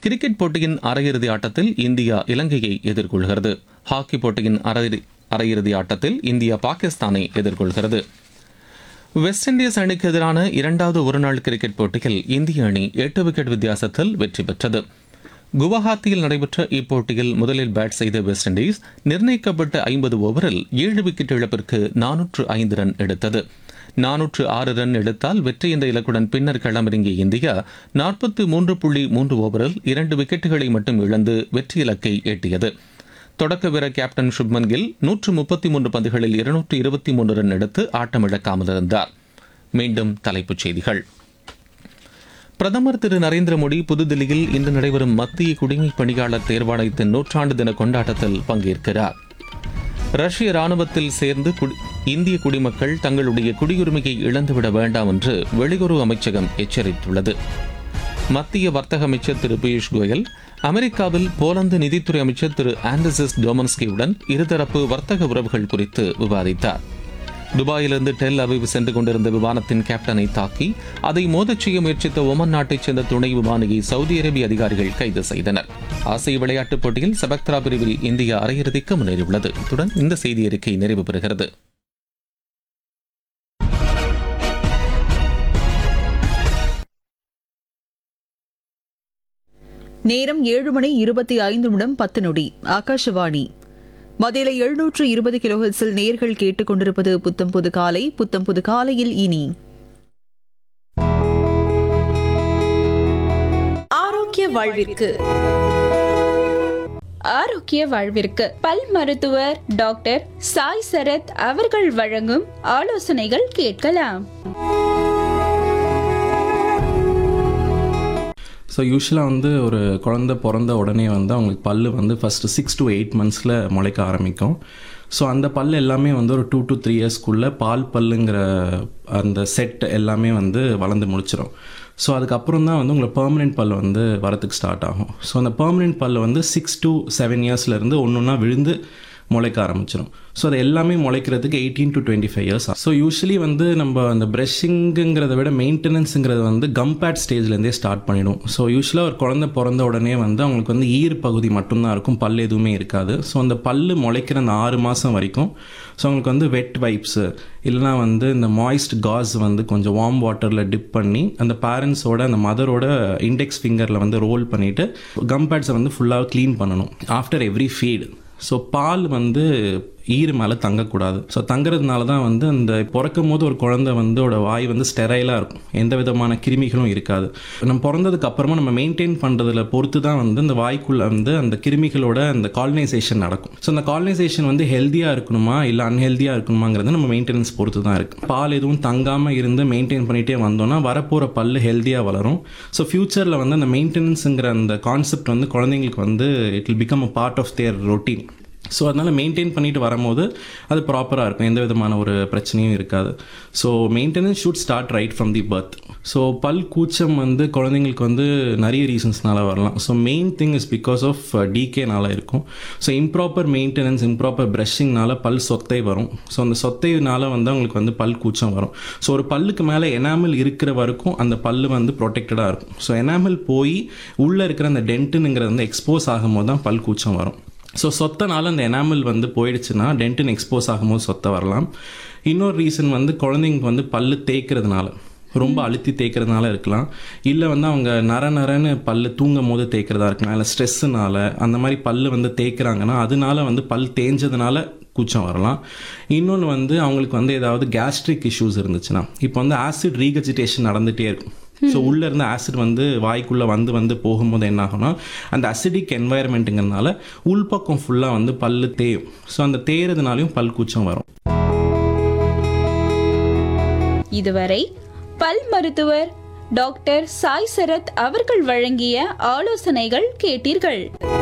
cricket போட்டியின் அரையிறுதி ஆட்டத்தில் இந்தியா இலங்கையை எதிர்கொள்கிறது ஹாக்கி போட்டியின் அரையிறு- அரையிறுதி ஆட்டத்தில் இந்தியா பாகிஸ்தானை எதிர்கொள்கிறது வெஸ்ட் இண்டீஸ் அணிக்கு எதிரான இரண்டாவது ஒருநாள் கிரிக்கெட் போட்டியில் இந்திய அணி எட்டு விக்கெட் வித்தியாசத்தில் வெற்றி பெற்றது குவஹாத்தியில் நடைபெற்ற இப்போட்டியில் முதலில் பேட் செய்த வெஸ்ட் இண்டீஸ் நிர்ணயிக்கப்பட்ட ஐம்பது ஓவரில் ஏழு விக்கெட் இழப்பிற்கு நானூற்று ஐந்து ரன் எடுத்தது நானூற்று ஆறு ரன் எடுத்தால் வெற்றி என்ற இலக்குடன் பின்னர் களமிறங்கிய இந்தியா நாற்பத்தி மூன்று புள்ளி மூன்று ஓவரில் இரண்டு விக்கெட்டுகளை மட்டும் இழந்து வெற்றி இலக்கை எட்டியது தொடக்க வீரர் கேப்டன் சுப்மன் கில் நூற்று முப்பத்தி மூன்று பந்துகளில் இருநூற்று இருபத்தி மூன்று ரன் எடுத்து ஆட்டமிழக்காமல் இருந்தார் மீண்டும் தலைப்புச் செய்திகள் பிரதமர் திரு நரேந்திர மோடி புதுதில்லியில் இன்று நடைபெறும் மத்திய குடிமைப் பணியாளர் தேர்வாணையத்தின் நூற்றாண்டு தின கொண்டாட்டத்தில் பங்கேற்கிறார் ரஷ்ய ராணுவத்தில் சேர்ந்து குடி- இந்திய குடிமக்கள் தங்களுடைய குடியுரிமையை இழந்துவிட வேண்டாம் என்று வெளியுறவு அமைச்சகம் எச்சரித்துள்ளது மத்திய வர்த்தக அமைச்சர் திரு பியூஷ் கோயல் அமெரிக்காவில் போலந்து நிதித்துறை அமைச்சர் திரு ஆண்டர்சஸ் டோமன்ஸ்கியுடன் இருதரப்பு வர்த்தக உறவுகள் குறித்து விவாதித்தார் துபாயிலிருந்து டெல் அவிவ் சென்று கொண்டிருந்த விமானத்தின் கேப்டனை தாக்கி அதை மோதச் செய்ய முயற்சித்த ஒமன் நாட்டைச் சேர்ந்த துணை விமானியை சவுதி அரேபிய அதிகாரிகள் கைது செய்தனர் ஆசிய விளையாட்டுப் போட்டியில் சபக்த்ரா பிரிவில் இந்தியா அரையிறுதிக்கு முன்னேறியுள்ளது இத்துடன் இந்த செய்தி அறிக்கை நிறைவு பெறுகிறது நேரம் ஏழு மணி இருபத்தி ஐந்து நிமிடம் பத்து நொடி ஆகாஷவாணி மதியில எழுநூற்று இருபது கிலோஹெட்ஸில் நேர்கள் கேட்டுக்கொண்டிருப்பது புத்தம் புது காலை புத்தம் புது காலையில் இனி ஆரோக்கிய வாழ்விற்கு ஆரோக்கிய வாழ்விற்கு பல் மருத்துவர் டாக்டர் சாய் சரத் அவர்கள் வழங்கும் ஆலோசனைகள் கேட்கலாம் ஸோ யூஸ்வலாக வந்து ஒரு குழந்தை பிறந்த உடனே வந்து அவங்களுக்கு பல்லு வந்து ஃபஸ்ட்டு சிக்ஸ் to எயிட் மந்த்ஸில் முளைக்க ஆரம்பிக்கும் ஸோ அந்த பல் எல்லாமே வந்து ஒரு டூ to த்ரீ இயர்ஸ்க்குள்ளே பால் பல்லுங்கிற அந்த செட் எல்லாமே வந்து வளர்ந்து முடிச்சிடும் ஸோ அதுக்கப்புறம் தான் வந்து உங்களுக்கு பெர்மனெண்ட் பல் வந்து வரத்துக்கு ஸ்டார்ட் ஆகும் ஸோ அந்த பெர்மனெண்ட் பல் வந்து சிக்ஸ் to செவன் இயர்ஸ்லேருந்து ஒன்று ஒன்றா விழுந்து முளைக்க ஆரம்பிச்சிடும் ஸோ அது எல்லாமே முளைக்கிறதுக்கு eighteen to twenty five years so usually வந்து நம்ம அந்த ப்ரஷிங்குங்கிறத விட மெயின்டெனன்ஸுங்கிறது வந்து கம்பேட் ஸ்டேஜ்லேருந்தே ஸ்டார்ட் பண்ணிடும் ஸோ யூஸ்வலாக ஒரு குழந்தை பிறந்த உடனே வந்து அவங்களுக்கு வந்து ஈர் பகுதி மட்டும்தான் இருக்கும் பல் எதுவுமே இருக்காது ஸோ அந்த பல்லு முளைக்கிற அந்த ஆறு மாதம் வரைக்கும் ஸோ அவங்களுக்கு வந்து வெட் வைப்ஸு இல்லைனா வந்து இந்த மாய்ஸ்ட் காஸ் வந்து கொஞ்சம் வார்ம் வாட்டரில் டிப் பண்ணி அந்த பேரண்ட்ஸோட அந்த மதரோட இண்டெக்ஸ் ஃபிங்கரில் வந்து ரோல் பண்ணிவிட்டு கம்பேட்ஸை வந்து ஃபுல்லாக க்ளீன் பண்ணணும் ஆஃப்டர் எவ்ரி ஃபீடு ஸோ பால் வந்து ஈறு மேலே தங்கக்கூடாது ஸோ தங்குறதுனால தான் வந்து அந்த பிறக்கும் போது ஒரு குழந்தை வந்து ஓட வாய் வந்து ஸ்டெரைலாக இருக்கும் எந்த விதமான கிருமிகளும் இருக்காது நம்ம பிறந்ததுக்கு அப்புறமா நம்ம மெயின்டைன் பண்ணுறதுல பொறுத்து தான் வந்து அந்த வாய்க்குள்ளே வந்து அந்த கிருமிகளோட அந்த காலனைசேஷன் நடக்கும் ஸோ அந்த காலனைசேஷன் வந்து ஹெல்த்தியாக இருக்கணுமா இல்லை அன்ஹெல்த்தியாக இருக்கணுமாங்கிறது நம்ம மெயின்டெனன்ஸ் பொறுத்து தான் இருக்குது பால் எதுவும் தங்காமல் இருந்து மெயின்டைன் பண்ணிகிட்டே வந்தோம்னா வரப்போகிற பல்லு ஹெல்த்தியாக வளரும் ஸோ ஃப்யூச்சரில் வந்து அந்த மெயின்டெனன்ஸுங்கிற அந்த கான்செப்ட் வந்து குழந்தைங்களுக்கு வந்து it will become a part of their routine so அதனால் மெயின்டைன் பண்ணிட்டு வரும்போது அது ப்ராப்பராக இருக்கும் எந்த விதமான ஒரு பிரச்சனையும் இருக்காது so maintenance should start right from the birth so பல் கூச்சம் வந்து குழந்தைங்களுக்கு வந்து நிறைய ரீசன்ஸ்னால வரலாம் so main thing is because of டிகேனால இருக்கும் ஸோ இம்ப்ராப்பர் மெயின்டெனன்ஸ் இம்ப்ராப்பர் ப்ரஷிங்னால பல் சொத்தை வரும் ஸோ அந்த சொத்தைனால வந்து அவங்களுக்கு வந்து பல் கூச்சம் வரும் ஸோ ஒரு பல்லுக்கு மேலே எனாமல் இருக்கிற வரைக்கும் அந்த பல்லு வந்து ப்ரொடெக்டடாக இருக்கும் ஸோ எனாமல் போய் உள்ளே இருக்கிற அந்த டென்ட்டுங்கிறது வந்து எக்ஸ்போஸ் ஆகும்போது தான் பல் கூச்சம் வரும் ஸோ சொத்தனால அந்த எனாமல் வந்து போயிடுச்சுன்னா டென்டின் எக்ஸ்போஸ் ஆகும்போது சொத்தை வரலாம் இன்னொரு ரீசன் வந்து குழந்தைங்களுக்கு வந்து பல்லு தேய்க்கிறதுனால ரொம்ப அழுத்தி தேய்க்கிறதுனால இருக்கலாம் இல்லை வந்து அவங்க நர நரன்னு பல்லு தூங்கும் போது தேய்க்கிறதா இருக்கலாம் இல்லை ஸ்ட்ரெஸ்ஸுனால அந்த மாதிரி பல்லு வந்து தேய்க்கிறாங்கன்னா அதனால வந்து பல் தேஞ்சதுனால கூச்சம் வரலாம் இன்னொன்று வந்து அவங்களுக்கு வந்து ஏதாவது கேஸ்ட்ரிக் இஷ்யூஸ் இருந்துச்சுன்னா இப்போ வந்து ஆசிட் ரீகஜிடேஷன் நடந்துகிட்டே இருக்கும் ஸோ உள்ளே இருந்து ஆசிட் வந்து வாய்க்குள்ளே வந்து வந்து போகும்போது என்ன ஆகும்னா அந்த அசிடிக் என்வாயர்மெண்ட்டுங்கிறதுனால உள்பக்கம் ஃபுல்லாக வந்து பல்லு தேயும் ஸோ அந்த தேயறதுனாலையும் பல் கூச்சம் வரும் இதுவரை பல் மருத்துவர் டாக்டர் சாய் சரத் அவர்கள் வழங்கிய ஆலோசனைகள் கேட்டீர்கள்